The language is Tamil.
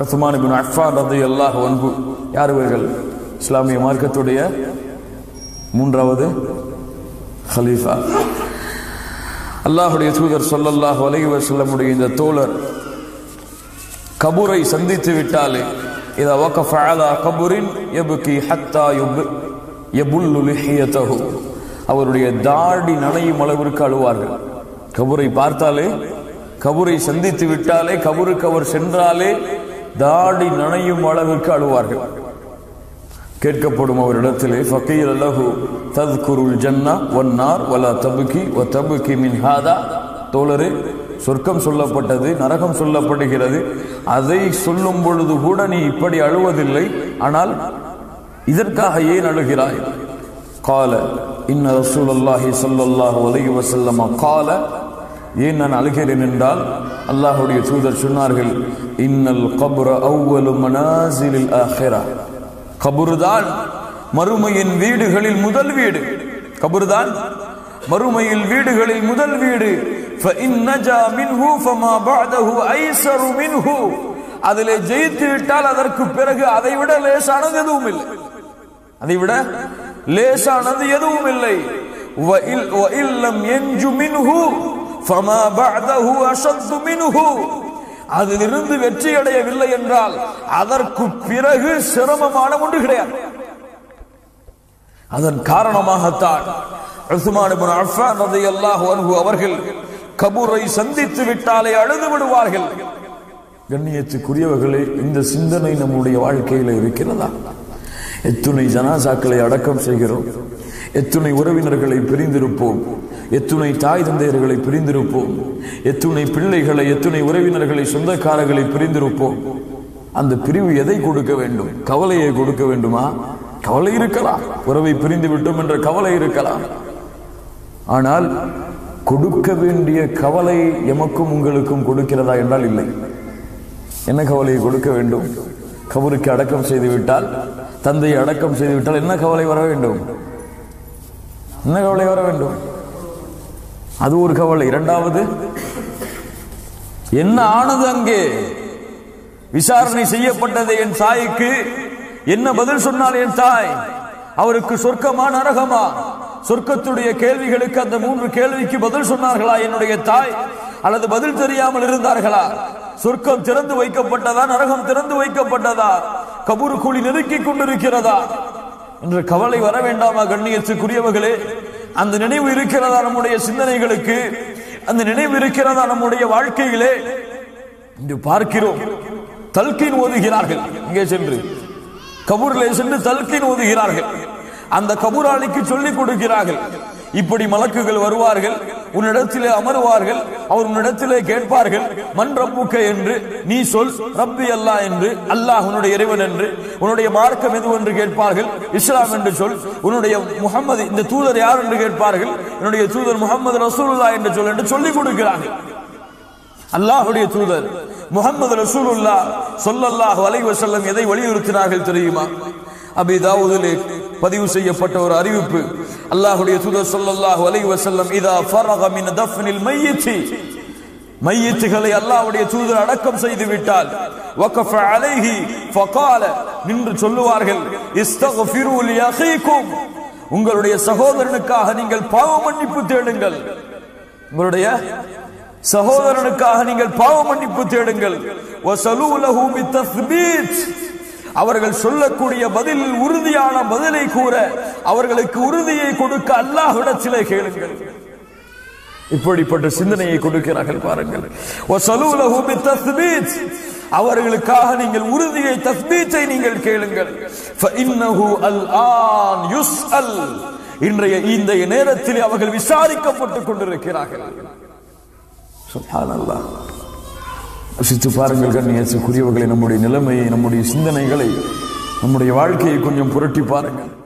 உஸ்மான் பின் அஃபான் ரலியல்லாஹு அன்ஹு யார் இவர்கள் இஸ்லாமிய மார்க்கத்துடைய மூன்றாவது ஹலீஃபா அல்லாஹுடைய தூதர் சொல்லல்லாஹு அலைஹி வஸல்லமுடைய இந்த தோழர் கபூரை சந்தித்து விட்டாலே இதா வகஃப அலா கபூரின் யப்கி ஹத்தா யுப் யபுல்லு லிஹியதஹு அவருடைய தாடி நனையும் அளவிற்கு அழுவார்கள் கபூரை பார்த்தாலே கபூரை சந்தித்து விட்டாலே கபூருக்கு அவர் சென்றாலே தாடி நனையும் அளவிற்கு அழுவார்கள் கேட்கப்படும் அவரிடத்திலே ஃபக்கீர் லஹு தத்குருல் ஜன்னா வன்னார் வலா தபுக்கி வ தபுக்கி மின் ஹாதா தோழரே சொர்க்கம் சொல்லப்பட்டது நரகம் சொல்லப்படுகிறது அதை சொல்லும் பொழுது கூட நீ இப்படி அழுவதில்லை ஆனால் இதற்காக ஏன் அழுகிறாய் கால இன்ன ரசூலுல்லாஹி ஸல்லல்லாஹு அலைஹி வஸல்லம் கால ஏன் நான் அழுகிறேன் என்றால் அல்லாஹ்வுடைய தூதர் சொன்னார்கள் இன்னல் கப்ர அவ்வலு மனாசிலில் ஆஹிரா கபுர்தான் மறுமையின் வீடுகளில் முதல் வீடு கபுர்தான் மறுமையில் வீடுகளில் முதல் வீடு فَإِنْ نَجَا مِنْهُ فَمَا بَعْدَهُ أَيْسَرُ مِنْهُ அதிலே ஜெயித்து விட்டால் அதற்கு பிறகு அதை விட லேசானது எதுவும் இல்லை அதை விட லேசானது எதுவும் இல்லை وَإِلْ- وَإِنْ لَمْ يَنْجُ مِنْهُ فَمَا بَعْدَهُ أَشَدُّ مِنْهُ அதிலிருந்து வெற்றி அடையவில்லை என்றால் அதற்கு பிறகு சிரமமான ஒன்று கிடையாது அதன் காரணமாகத்தான் உஸ்மான் இப்னு அஃபான் ரலியல்லாஹு அன்ஹு அவர்கள் கபூரை சந்தித்து விட்டாலே அழுது விடுவார்கள் கண்ணியத்துக்குரியவர்களே இந்த சிந்தனை நம்முடைய வாழ்க்கையில இருக்கிறதா எத்துணை ஜனாசாக்களை அடக்கம் செய்கிறோம் எத்துணை உறவினர்களை பிரிந்திருப்போம் எத்துணை தாய் தந்தையர்களை பிரிந்திருப்போம் எத்துணை பிள்ளைகளை எத்துணை உறவினர்களை சொந்தக்காரர்களை பிரிந்திருப்போம் அந்த பிரிவு எதை கொடுக்க வேண்டும் கவலையை கொடுக்க வேண்டுமா கவலை இருக்கலாம் உறவை பிரிந்து விட்டோம் என்ற கவலை இருக்கலாம் ஆனால் கொடுக்க வேண்டிய கவலை எமக்கும் உங்களுக்கும் கொடுக்கிறதா என்றால் இல்லை என்ன கவலையை கொடுக்க வேண்டும் கபருக்கு அடக்கம் செய்து விட்டால் தந்தையை அடக்கம் செய்து விட்டால் என்ன கவலை வர வேண்டும் என்ன கவலை வர வேண்டும் அது ஒரு கவலை இரண்டாவது என்ன ஆனது அங்கே விசாரணை செய்யப்பட்டது என் தாய்க்கு என்ன பதில் சொன்னார் என் தாய் அவருக்கு சொர்க்கமா நரகமா சொர்க்கத்துடைய கேள்விகளுக்கு அந்த மூன்று கேள்விக்கு பதில் சொன்னார்களா என்னுடைய தாய் அல்லது பதில் தெரியாமல் இருந்தார்களா சொர்க்கம் திறந்து வைக்கப்பட்டதா நரகம் திறந்து வைக்கப்பட்டதா கபூர் கூலி நெருக்கிக் கொண்டிருக்கிறதா என்ற கவலை வர வேண்டாமா கண்ணியத்துக்குரியவர்களே அந்த நினைவு இருக்கிறதா நம்முடைய சிந்தனைகளுக்கு அந்த நினைவு இருக்கிறதா நம்முடைய வாழ்க்கையிலே இன்று பார்க்கிறோம் தல்கீன் ஓதுகிறார்கள் இங்கே சென்று கபூரிலே சென்று தல்கீன் ஓதுகிறார்கள் அந்த கபூராளிக்கு சொல்லிக் கொடுக்கிறார்கள் இப்படி மலக்குகள் வருவார்கள் உன்னிடத்திலே அமருவார்கள் அவர் உன்னிடத்திலே கேட்பார்கள் மண் ரப்புக்க என்று நீ சொல் ரப்பி அல்லாஹ் என்று அல்லாஹ் உன்னுடைய இறைவன் என்று உன்னுடைய மார்க்கம் எது என்று கேட்பார்கள் இஸ்லாம் என்று சொல் உன்னுடைய முகமது இந்த தூதர் யார் என்று கேட்பார்கள் என்னுடைய தூதர் முகமது ரசூலுல்லா என்று சொல் என்று சொல்லிக் கொடுக்கிறார்கள் அல்லாஹுடைய தூதர் முகமது ரசூலுல்லா சொல்லல்லாஹு அலைஹி வஸல்லம் எதை வலியுறுத்தினார்கள் தெரியுமா அபி தாவூதிலே பதிவு செய்யப்பட்ட ஒரு அறிவிப்பு அல்லாஹுடைய தூதர் சொல்லல்லாஹு அலைஹி வஸல்லம் இதா ஃபரக மின் தஃப்னில் மையித்தி மையத்துகளை அல்லாஹ்வுடைய தூதர் அடக்கம் செய்து விட்டால் வகஃப அலைஹி ஃபகால நின்று சொல்லுவார்கள் இஸ்தக்ஃபிரு லி அഖീകുம் உங்களுடைய சகோதரனுக்காக நீங்கள் பாவ மன்னிப்பு தேடுங்கள் உங்களுடைய சகோதரனுக்காக நீங்கள் பாவ மன்னிப்பு தேடுங்கள் வசலூ லஹு பித்தஸ்பீத் அவர்கள் சொல்லக்கூடிய பதிலில் உறுதியான பதிலை கூற அவர்களுக்கு உறுதியை கொடுக்க அல்லாஹ்விடத்திலே கேளுங்கள் இப்படிப்பட்ட சிந்தனையை கொடுக்கிறார்கள் பாருங்கள் வசலூ லஹு பித்தஸ்பீத் அவர்களுக்காக நீங்கள் உறுதியை தஸ்பீத்தை நீங்கள் கேளுங்கள் ஃபஇன்னஹு அல்ஆன் யுஸ்அல் இன்றைய இந்த நேரத்தில் அவர்கள் விசாரிக்கப்பட்டுக் கொண்டிருக்கிறார்கள் சுப்ஹானல்லாஹ் யோசித்து பாருங்கள் கண்ணியத்துக்குரியவர்களை நம்முடைய நிலைமையை நம்முடைய சிந்தனைகளை நம்முடைய வாழ்க்கையை கொஞ்சம் புரட்டி பாருங்கள்